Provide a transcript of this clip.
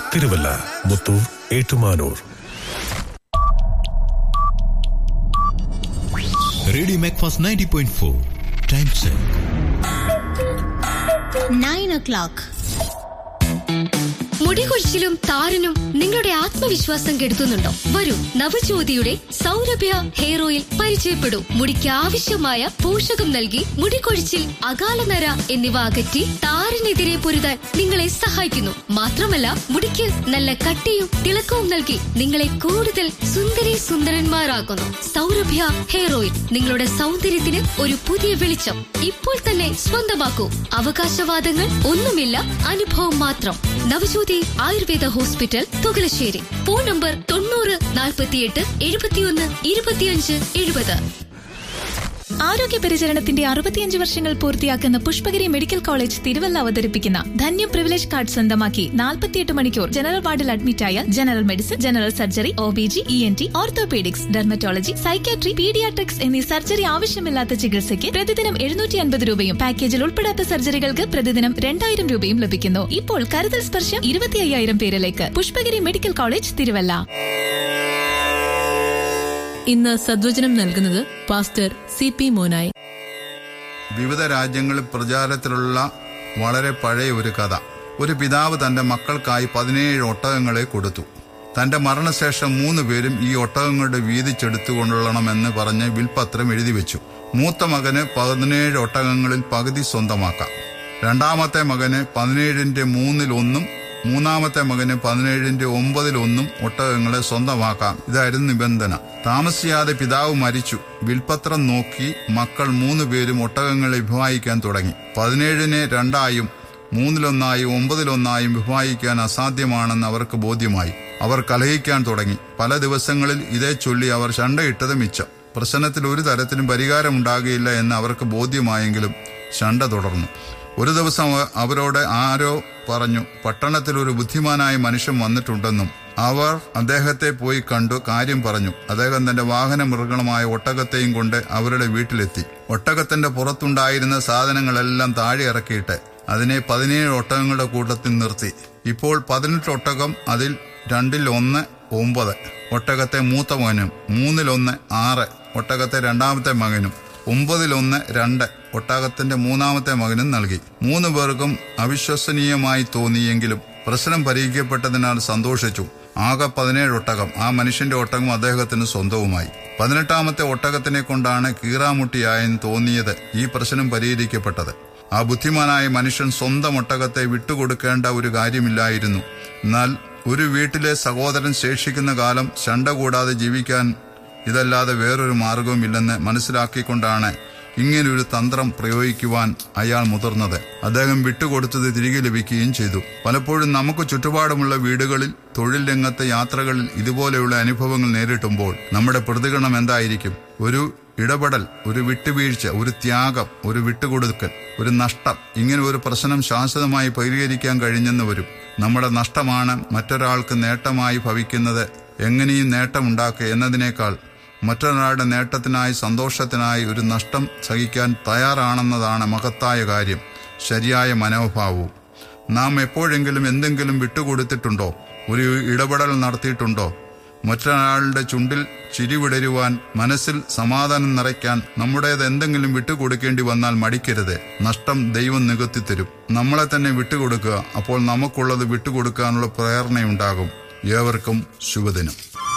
Thiruvalla Muthoor Ettumanoor radio Macfast ninety point four time check nine o'clock മുടികൊഴിച്ചിലും താരനും നിങ്ങളുടെ ആത്മവിശ്വാസം കെടുത്തുന്നുണ്ടോ വരൂ നവജ്യോതിയുടെ സൗരഭ്യ ഹെയർ ഓയിൽ പരിചയപ്പെടൂ മുടിക്ക് ആവശ്യമായ പോഷകം നൽകി മുടികൊഴിച്ചിൽ അകാലനര എന്നിവ അകറ്റി താരനെതിരെ പൊരുതാൻ നിങ്ങളെ സഹായിക്കുന്നു മാത്രമല്ല മുടിക്ക് നല്ല കട്ടിയും തിളക്കവും നൽകി നിങ്ങളെ കൂടുതൽ സുന്ദരി സുന്ദരന്മാരാക്കുന്നു സൗരഭ്യ ഹെയർ ഓയിൽ നിങ്ങളുടെ സൗന്ദര്യത്തിന് ഒരു പുതിയ വെളിച്ചം ഇപ്പോൾ തന്നെ സ്വന്തമാക്കൂ അവകാശവാദങ്ങൾ ഒന്നുമില്ല അനുഭവം മാത്രം Navajyothi Ayurveda hospital Thukalassery phone number തൊണ്ണൂറ് നാൽപ്പത്തിയെട്ട് എഴുപത്തിയൊന്ന് ഇരുപത്തിയഞ്ച് എഴുപത് ആരോഗ്യ പരിചരണത്തിന്റെ അറുപത്തിയഞ്ച് വർഷങ്ങൾ പൂർത്തിയാക്കുന്ന പുഷ്പഗിരി മെഡിക്കൽ കോളേജ് തിരുവല്ല അവതരിപ്പിക്കുന്ന ധന്യ പ്രിവിലേജ് കാർഡ് സ്വന്തമാക്കി നാൽപ്പത്തിയെട്ട് മണിക്കൂർ ജനറൽ വാർഡിൽ അഡ്മിറ്റായ general medicine general surgery O B G E N T orthopaedics dermatology psychiatry paediatrics എന്നീ സർജറി ആവശ്യമില്ലാത്ത ചികിത്സയ്ക്ക് പ്രതിദിനം എഴുന്നൂറ്റി അൻപത് രൂപയും പാക്കേജിൽ ഉൾപ്പെടാത്ത സർജറികൾക്ക് പ്രതിദിനം രണ്ടായിരം രൂപയും ലഭിക്കുന്നു ഇപ്പോൾ കരുതൽ സ്പർശം ഇരുപത്തി അയ്യായിരം പേരിലേക്ക് പുഷ്പഗിരി മെഡിക്കൽ കോളേജ് തിരുവല്ല ഇന്ന് സദ്വചനം നൽകുന്നത് പാസ്റ്റർ സി പി മോനായി വിവിധ രാജ്യങ്ങളിൽ പ്രചാരത്തിലുള്ള വളരെ പഴയ ഒരു കഥ ഒരു പിതാവ് തന്റെ മക്കൾക്കായി പതിനേഴ് ഒട്ടകങ്ങളെ കൊടുത്തു തന്റെ മരണശേഷം മൂന്ന് പേരും ഈ ഒട്ടകങ്ങളുടെ വീതിച്ചെടുത്തുകൊള്ളണമെന്ന് പറഞ്ഞ് വിൽപത്രം എഴുതി വെച്ചു മൂത്ത മകന് പതിനേഴ് ഒട്ടകങ്ങളിൽ പകുതി സ്വന്തമാക്കാം രണ്ടാമത്തെ മകന് പതിനേഴിന്റെ മൂന്നിലൊന്നും മൂന്നാമത്തെ മകന് പതിനേഴിന്റെ ഒമ്പതിലൊന്നും ഒട്ടകങ്ങളെ സ്വന്തമാക്കാം ഇതായിരുന്നു നിബന്ധന താമസിയാതെ പിതാവ് മരിച്ചു വിൽപത്രം നോക്കി മക്കൾ മൂന്ന് പേരും ഒട്ടകങ്ങളെ വിഭാഗിക്കാൻ തുടങ്ങി പതിനേഴിനെ രണ്ടായും മൂന്നിലൊന്നായും ഒമ്പതിലൊന്നായും വിഭാഗിക്കാൻ അസാധ്യമാണെന്ന് അവർക്ക് ബോധ്യമായി അവർ കലഹിക്കാൻ തുടങ്ങി പല ദിവസങ്ങളിൽ ഇതേ ചൊല്ലി അവർ ശണ്ടയിട്ടത് മിച്ചം പ്രശ്നത്തിൽ ഒരു തരത്തിലും പരിഹാരമുണ്ടാകുകയില്ല എന്ന് അവർക്ക് ബോധ്യമായെങ്കിലും ശണ്ട തുടർന്നു ഒരു ദിവസം അവ- അവരോട് ആരോ പറഞ്ഞു പട്ടണത്തിൽ ഒരു ബുദ്ധിമാനായ മനുഷ്യൻ വന്നിട്ടുണ്ടെന്നും അവർ അദ്ദേഹത്തെ പോയി കണ്ടു കാര്യം പറഞ്ഞു അദ്ദേഹം തന്റെ വാഹന മൃഗണമായ ഒട്ടകത്തെയും കൊണ്ട് അവരുടെ വീട്ടിലെത്തി ഒട്ടകത്തിന്റെ പുറത്തുണ്ടായിരുന്ന സാധനങ്ങളെല്ലാം താഴെ ഇറക്കിയിട്ട് അതിനെ പതിനേഴ് ഒട്ടകങ്ങളുടെ കൂട്ടത്തിൽ നിർത്തി ഇപ്പോൾ പതിനെട്ട് ഒട്ടകം അതിൽ രണ്ടിൽ ഒന്ന് ഒമ്പത് ഒട്ടകത്തെ മൂത്ത മകനും മൂന്നിലൊന്ന് ആറ് ഒട്ടകത്തെ രണ്ടാമത്തെ മകനും ഒമ്പതിലൊന്ന് രണ്ട് ഒട്ടകത്തിന്റെ മൂന്നാമത്തെ മകനും നൽകി മൂന്ന് പേർക്കും അവിശ്വസനീയമായി തോന്നിയെങ്കിലും പ്രശ്നം പരിഹരിക്കപ്പെട്ടതിനാൽ സന്തോഷിച്ചു ആകെ പതിനേഴ് ഒട്ടകം ആ മനുഷ്യന്റെ ഒട്ടകം അദ്ദേഹത്തിന് സ്വന്തവുമായി പതിനെട്ടാമത്തെ ഒട്ടകത്തിനെ കൊണ്ടാണ് കീറാമുട്ടിയായെന്ന് തോന്നിയത് ഈ പ്രശ്നം പരിഹരിക്കപ്പെട്ടത് ആ ബുദ്ധിമാനായ മനുഷ്യൻ സ്വന്തം ഒട്ടകത്തെ വിട്ടുകൊടുക്കേണ്ട ഒരു കാര്യമില്ലായിരുന്നു എന്നാൽ ഒരു വീട്ടിലെ സഹോദരൻ ശേഷിക്കുന്ന കാലം ശണ്ട കൂടാതെ ജീവിക്കാൻ ഇതല്ലാതെ വേറൊരു മാർഗവുമില്ലെന്ന് മനസ്സിലാക്കിക്കൊണ്ടാണ് ഇങ്ങനൊരു തന്ത്രം പ്രയോഗിക്കുവാൻ അയാൾ മുതിർന്നത് അദ്ദേഹം വിട്ടുകൊടുത്തത് തിരികെ ലഭിക്കുകയും ചെയ്തു പലപ്പോഴും നമുക്ക് ചുറ്റുപാടുമുള്ള വീടുകളിൽ തൊഴിൽ രംഗത്തെ യാത്രകളിൽ ഇതുപോലെയുള്ള അനുഭവങ്ങൾ നേരിട്ടുമ്പോൾ നമ്മുടെ പ്രതികരണം എന്തായിരിക്കും ഒരു ഇടപെടൽ ഒരു വിട്ടുവീഴ്ച ഒരു ത്യാഗം ഒരു വിട്ടുകൊടുക്കൽ ഒരു നഷ്ടം ഇങ്ങനെ ഒരു പ്രശ്നം ശാശ്വതമായി പരിഹരിക്കാൻ കഴിഞ്ഞെന്ന് വരും നമ്മുടെ നഷ്ടമാണ് മറ്റൊരാൾക്ക് നേട്ടമായി ഭവിക്കുന്നത് എങ്ങനെയും നേട്ടമുണ്ടാക്കുക എന്നതിനേക്കാൾ മറ്റൊരാളുടെ നേട്ടത്തിനായി സന്തോഷത്തിനായി ഒരു നഷ്ടം സഹിക്കാൻ തയ്യാറാണെന്നതാണ് മഹത്തായ കാര്യം ശരിയായ മനോഭാവവും നാം എപ്പോഴെങ്കിലും എന്തെങ്കിലും വിട്ടുകൊടുത്തിട്ടുണ്ടോ ഒരു ഇടപെടൽ നടത്തിയിട്ടുണ്ടോ മറ്റൊരാളുടെ ചുണ്ടിൽ ചിരി വിടരുവാൻ മനസ്സിൽ സമാധാനം നിറയ്ക്കാൻ നമ്മുടേത് എന്തെങ്കിലും വിട്ടുകൊടുക്കേണ്ടി വന്നാൽ മടിക്കരുത് നഷ്ടം ദൈവം നികത്തി തരും നമ്മളെ തന്നെ വിട്ടുകൊടുക്കുക അപ്പോൾ നമുക്കുള്ളത് വിട്ടുകൊടുക്കാനുള്ള പ്രേരണയുണ്ടാകും ഏവർക്കും ശുഭദിനം